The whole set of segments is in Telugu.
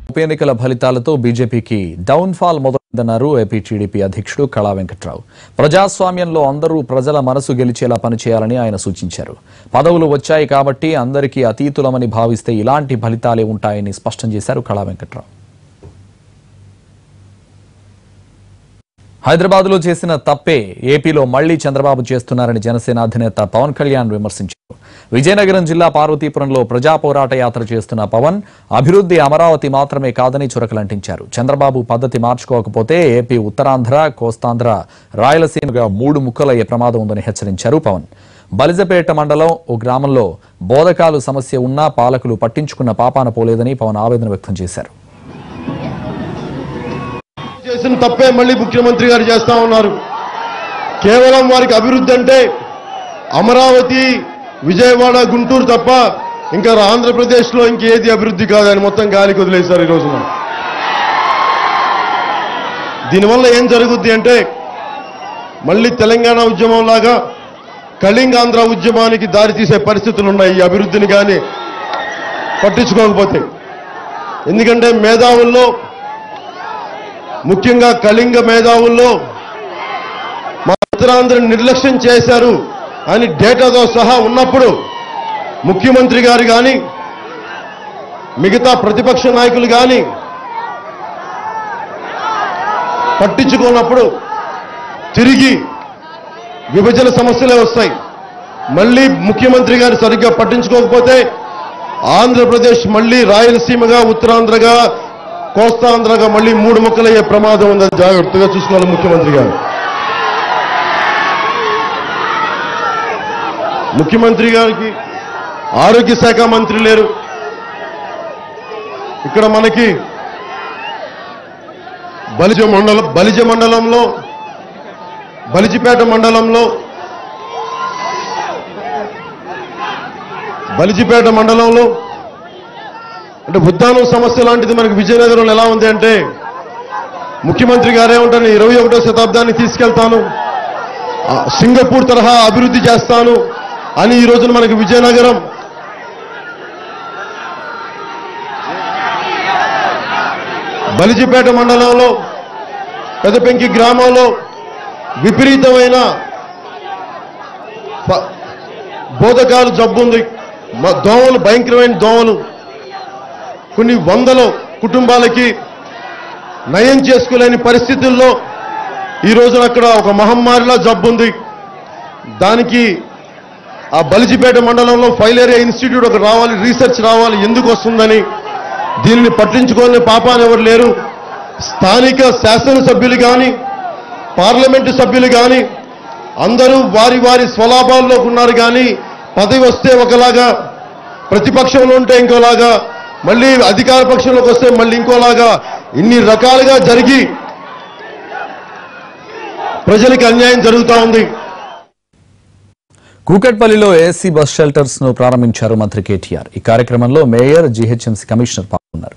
ఉప ఎన్నికల ఫలితాలతో బీజేపీకి డౌన్ ఫాల్ మొదలైందన్నారు ఏపీ టీడీపీ అధ్యక్షుడు కళా వెంకట్రావు ప్రజాస్వామ్యంలో అందరూ ప్రజల మనసు గెలిచేలా పనిచేయాలని ఆయన సూచించారు పదవులు వచ్చాయి కాబట్టి అందరికీ అతీతులమని భావిస్తే ఇలాంటి ఫలితాలే ఉంటాయని స్పష్టం చేశారు కళా వెంకట్రావు హైదరాబాద్లో చేసిన తప్పే ఏపీలో మళ్లీ చంద్రబాబు చేస్తున్నారని జనసేన అధినేత పవన్ కళ్యాణ్ విమర్శించారు విజయనగరం జిల్లా పార్వతీపురంలో ప్రజా పోరాట యాత్ర చేస్తున్న పవన్ అభివృద్ధి అమరావతి మాత్రమే కాదని చురకలంటించారు చంద్రబాబు పద్ధతి మార్చుకోకపోతే ఏపీ ఉత్తరాంధ్ర కోస్తాంధ్ర రాయలసీమగా మూడు ముక్కలయ్యే ప్రమాదం ఉందని హెచ్చరించారు పవన్ బలిజపేట మండలం ఓ గ్రామంలో బోధకాలు సమస్య ఉన్నా పాలకులు పట్టించుకున్న పాపాన పోలేదని పవన్ ఆవేదన వ్యక్తం చేశారు చేసిన తప్పే మళ్ళీ ముఖ్యమంత్రి గారు చేస్తా ఉన్నారు కేవలం వారికి అభివృద్ధి అంటే అమరావతి విజయవాడ గుంటూరు తప్ప ఇంకా ఆంధ్రప్రదేశ్లో ఇంకేది అభివృద్ధి కాదని మొత్తం గాలికి వదిలేశారు ఈ రోజున దీనివల్ల ఏం జరుగుద్ది అంటే మళ్ళీ తెలంగాణ ఉద్యమం లాగా కళింగాంధ్ర ఉద్యమానికి దారితీసే పరిస్థితులు ఉన్నాయి ఈ అభివృద్ధిని కానీ పట్టించుకోకపోతే ఎందుకంటే మేధావుల్లో ముఖ్యంగా కళింగ మేధావుల్లో మా ఉత్తరాంధ్రని నిర్లక్ష్యం చేశారు అని డేటాతో సహా ఉన్నప్పుడు ముఖ్యమంత్రి గారు కానీ మిగతా ప్రతిపక్ష నాయకులు కానీ పట్టించుకున్నప్పుడు తిరిగి విభజన సమస్యలే వస్తాయి మళ్ళీ ముఖ్యమంత్రి గారు సరిగ్గా పట్టించుకోకపోతే ఆంధ్రప్రదేశ్ మళ్ళీ రాయలసీమగా ఉత్తరాంధ్రగా కోస్తాంధ్రగా మళ్ళీ మూడు ముక్కలయ్యే ప్రమాదం ఉందని జాగ్రత్తగా చూసుకోవాలి ముఖ్యమంత్రి గారు ముఖ్యమంత్రి గారికి ఆరోగ్య శాఖ మంత్రి లేరు ఇక్కడ మనకి బలిజ మండలం బలిజ మండలంలో బలిజిపేట మండలంలో బలిజిపేట మండలంలో అంటే ఉద్దానం సమస్య లాంటిది మనకి విజయనగరంలో ఎలా ఉంది అంటే ముఖ్యమంత్రి గారే ఉంటాను ఇరవై ఒకటో శతాబ్దాన్ని తీసుకెళ్తాను ఆ, సింగపూర్ తరహా అభివృద్ధి చేస్తాను అని ఈ రోజున మనకి విజయనగరం బలిజిపేట మండలంలో పెదపెంకి గ్రామంలో విపరీతమైన ప- బోధకాలు జబ్బు ఉంది మ- దోమలు భయంకరమైన దోమలు కొన్ని వందల కుటుంబాలకి నయం చేసుకోలేని పరిస్థితుల్లో ఈ రోజున అక్కడ ఒక మహమ్మారిలా జబ్బుంది దానికి ఆ బలిజిపేట మండలంలో ఫైలేరియా ఇన్స్టిట్యూట్ ఒక రావాలి రీసెర్చ్ రావాలి ఎందుకు వస్తుందని దీనిని పట్టించుకోని పాపాన్ని ఎవరు లేరు స్థానిక శాసనసభ్యులు కానీ పార్లమెంటు సభ్యులు కానీ అందరూ వారి వారి స్వలాభాల్లో ఉన్నారు కానీ పదవి వస్తే ఒకలాగా ప్రతిపక్షంలో ఉంటే ఇంకోలాగా మళ్ళీ అధికార పక్షంలోకి వస్తే మళ్ళీ ఇంకోలాగా ఇన్ని రకాలుగా జరిగి ప్రజలకు అన్యాయం జరుగుతూ ఉంది కూకట్పల్లిలో ఏసీ బస్ షెల్టర్స్ ను ప్రారంభించారు మంత్రి కేటీఆర్ ఈ కార్యక్రమంలో మేయర్ జీహెచ్ఎంసీ కమిషనర్ పాల్గొన్నారు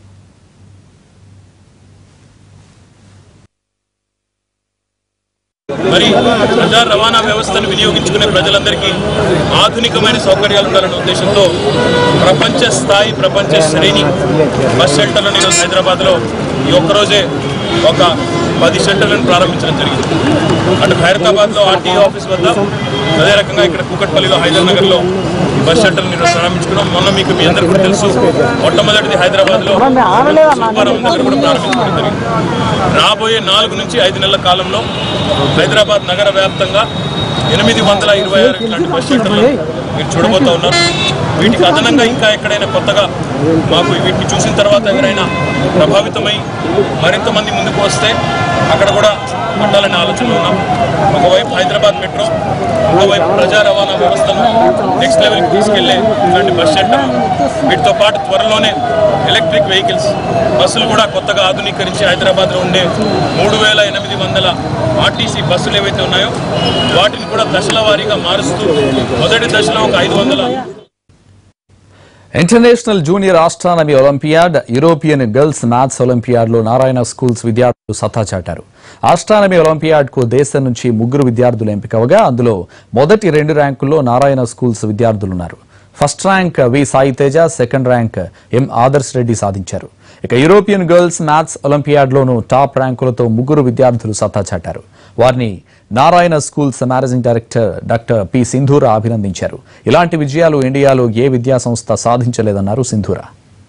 మరి ప్రజా రవాణా వ్యవస్థను వినియోగించుకునే ప్రజలందరికీ ఆధునికమైన సౌకర్యాలు ఉండాలనే ఉద్దేశంతో ప్రపంచ స్థాయి ప్రపంచ శ్రేణి బస్ షెల్టర్లను ఈరోజు హైదరాబాద్లో ఈ ఒక్కరోజే ఒక పది షెల్టర్లను ప్రారంభించడం జరిగింది అటు ఖైరతాబాద్లో ఆర్టీఓ ఆఫీస్ వద్ద అదే రకంగా ఇక్కడ కూకట్పల్లిలో హైదర్ నగర్లో ఈ బస్ షెల్టర్లను ఈరోజు ప్రారంభించుకున్నాం మొన్న మీకు మీ అందరికీ కూడా తెలుసు మొట్టమొదటిది హైదరాబాద్లో సూపారం దగ్గర కూడా ప్రారంభించుకోవడం జరిగింది రాబోయే నాలుగు నుంచి ఐదు నెలల కాలంలో హైదరాబాద్ నగర వ్యాప్తంగా ఎనిమిది వందల ఇరవై ఆరు ఇట్లాంటి బస్ షెల్టర్లు మీరు చూడబోతా ఉన్నారు వీటికి అదనంగా ఇంకా ఎక్కడైనా కొత్తగా మాకు వీటిని చూసిన తర్వాత ఎవరైనా ప్రభావితమై మరింత మంది ముందుకు వస్తే అక్కడ కూడా పట్టాలనే ఆలోచనలో ఉన్నాం ఒకవైపు హైదరాబాద్ మెట్రో ఒకవైపు ప్రజా రవాణా వ్యవస్థను నెక్స్ట్ లెవెల్కి తీసుకెళ్లే ఇట్లాంటి బస్ షెల్టర్ వీటితో పాటు త్వరలోనే ఎలక్ట్రిక్ వెహికల్స్ బస్సులు కూడా కొత్తగా ఆధునీకరించి హైదరాబాద్లో ఉండే మూడు వేల ఎనిమిది వందల ఆర్టీసీ బస్సులు ఏవైతే ఉన్నాయో వాటిని కూడా దశల వారీగా మారుస్తూ మొదటి దశలో ఒక ఐదు వందల international junior astronomy olympiad European girls maths ఒలింపియాడ్లో నారాయణ స్కూల్స్ విద్యార్థులు సత్తా చాటారు ఆస్ట్రానమీ ఒలింపియాడ్కు దేశం నుంచి ముగ్గురు విద్యార్థులు ఎంపికవగా అందులో మొదటి రెండు ర్యాంకుల్లో నారాయణ స్కూల్స్ విద్యార్థులున్నారు first rank V Sai Teja second rank M Adarsh Reddy సాధించారు ఇక యూరోపియన్ గర్ల్స్ మ్యాథ్స్ ఒలింపియాడ్లోనూ టాప్ ర్యాంకులతో ముగ్గురు విద్యార్థులు సత్తా చాటారు వారిని Narayana schools managing director doctor P Sindhura అభినందించారు ఇలాంటి విజయాలు ఇండియాలో ఏ విద్యా సంస్థ సాధించలేదన్నారు సింధూర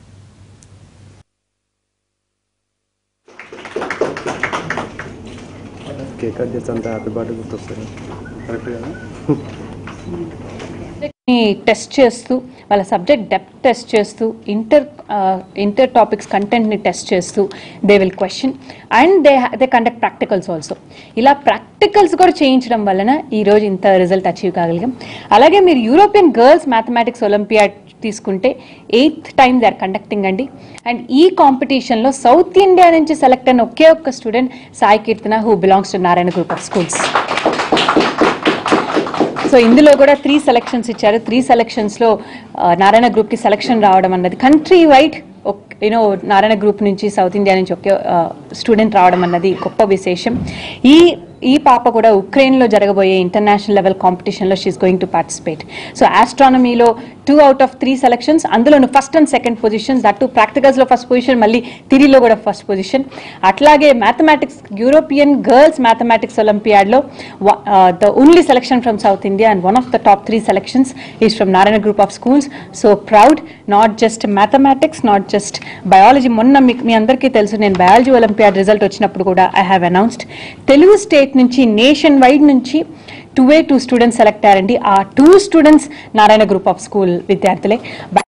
కేక్ కట్ చేస్తే అంత హ్యాపీ బర్త్డే గుర్తొస్తుంది కరెక్ట్ కదా ని టెస్ట్ చేస్తూ వాళ్ళ సబ్జెక్ట్ డెప్త్ టెస్ట్ చేస్తూ ఇంటర్ ఇంటర్ టాపిక్స్ కంటెంట్ని టెస్ట్ చేస్తూ they will question and they they conduct practicals also ఇలా ప్రాక్టికల్స్ కూడా చేయించడం వలన ఈరోజు ఇంత రిజల్ట్ అచీవ్ కాగలిగాం అలాగే మీరు యూరోపియన్ గర్ల్స్ మ్యాథమెటిక్స్ ఒలింపియాడ్ తీసుకుంటే eighth time they are conducting అండి అండ్ ఈ కాంపిటీషన్లో సౌత్ ఇండియా నుంచి సెలెక్ట్ అయిన ఒకే ఒక్క student Sai Keerthana who belongs to Narayana group of schools so ఇందులో కూడా త్రీ సెలక్షన్స్ ఇచ్చారు త్రీ సెలక్షన్స్లో నారాయణ గ్రూప్కి సెలక్షన్ రావడం అన్నది country wide you know Narayana group నుంచి సౌత్ ఇండియా నుంచి ఒకే స్టూడెంట్ రావడం అన్నది గొప్ప విశేషం ఈ ఈ పాప కూడా ఉక్రెయిన్లో జరగబోయే ఇంటర్నేషనల్ లెవెల్ కాంపిటీషన్లో she's going to participate so ఆస్ట్రానమీలో two out of three selections అందులోను first and second positions that too ప్రాక్టికల్స్లో ఫస్ట్ పొజిషన్ మళ్ళీ థిరీలో కూడా ఫస్ట్ పొజిషన్ అట్లాగే మ్యాథమెటిక్స్ యూరోపియన్ గర్ల్స్ మ్యాథమెటిక్స్ ఒలింపియాడ్లో the only selection from south India and one of the top three selections is from Narayana group of schools so proud not just mathematics not just biology మొన్న మీకు మీ అందరికీ తెలుసు నేను బయాలజీ ఒలింపియాడ్ రిజల్ట్ వచ్చినప్పుడు కూడా I have announced Telugu state నుంచి నేషన్ వైడ్ నుంచి two a two students select అయ్యారండి ఆ two students Narayana group of school విద్యార్థులే